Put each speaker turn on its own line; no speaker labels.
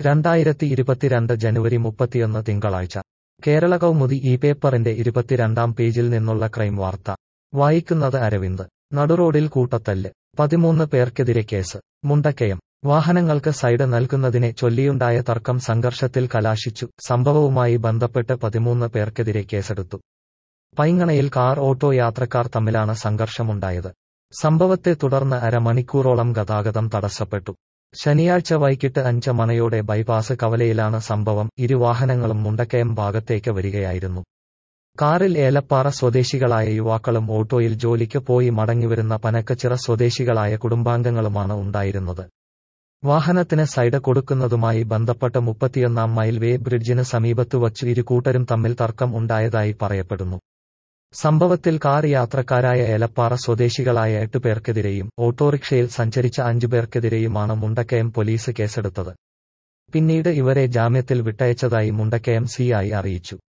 രണ്ടായിരത്തി ഇരുപത്തിരണ്ട് ജനുവരി മുപ്പത്തിയൊന്ന് തിങ്കളാഴ്ച കേരള കൗമുദി ഈ പേപ്പറിന്റെ ഇരുപത്തിരണ്ടാം പേജിൽ നിന്നുള്ള ക്രൈം വാർത്ത വായിക്കുന്നത് അരവിന്ദ് നടുറോഡിൽ കൂട്ടത്തല്ല് പതിമൂന്ന് പേർക്കെതിരെ കേസ് മുണ്ടക്കയം വാഹനങ്ങൾക്ക് സൈഡ് നൽകുന്നതിനെ ചൊല്ലിയുണ്ടായ തർക്കം സംഘർഷത്തിൽ കലാശിച്ചു സംഭവവുമായി ബന്ധപ്പെട്ട് പതിമൂന്ന് പേർക്കെതിരെ കേസെടുത്തു പൈങ്ങണയിൽ കാർ ഓട്ടോ യാത്രക്കാർ തമ്മിലാണ് സംഘർഷമുണ്ടായത് സംഭവത്തെ തുടർന്ന് അരമണിക്കൂറോളം ഗതാഗതം തടസ്സപ്പെട്ടു ശനിയാഴ്ച വൈകിട്ട് അഞ്ച് മണിയോടെ ബൈപ്പാസ് കവലയിലാണ് സംഭവം ഇരു വാഹനങ്ങളും മുണ്ടക്കയം ഭാഗത്തേക്ക് വരികയായിരുന്നു കാറിൽ ഏലപ്പാറ സ്വദേശികളായ യുവാക്കളും ഓട്ടോയിൽ ജോലിക്ക് പോയി മടങ്ങിവരുന്ന പനക്കച്ചിറ സ്വദേശികളായ കുടുംബാംഗങ്ങളുമാണ് ഉണ്ടായിരുന്നത് വാഹനത്തിന് സൈഡ് കൊടുക്കുന്നതുമായി ബന്ധപ്പെട്ട് മുപ്പത്തിയൊന്നാം മൈൽ വേ ബ്രിഡ്ജിന് സമീപത്തു വച്ചു ഇരു കൂട്ടരും തമ്മിൽ തർക്കം ഉണ്ടായതായി പറയപ്പെടുന്നു സംഭവത്തിൽ കാർ യാത്രക്കാരായ ഏലപ്പാറ സ്വദേശികളായ എട്ട് പേർക്കെതിരെയും ഓട്ടോറിക്ഷയിൽ സഞ്ചരിച്ച അഞ്ചു പേർക്കെതിരെയുമാണ് മുണ്ടക്കയം പോലീസ് കേസെടുത്തത് പിന്നീട് ഇവരെ ജാമ്യത്തിൽ വിട്ടയച്ചതായി മുണ്ടക്കയം സിഐ അറിയിച്ചു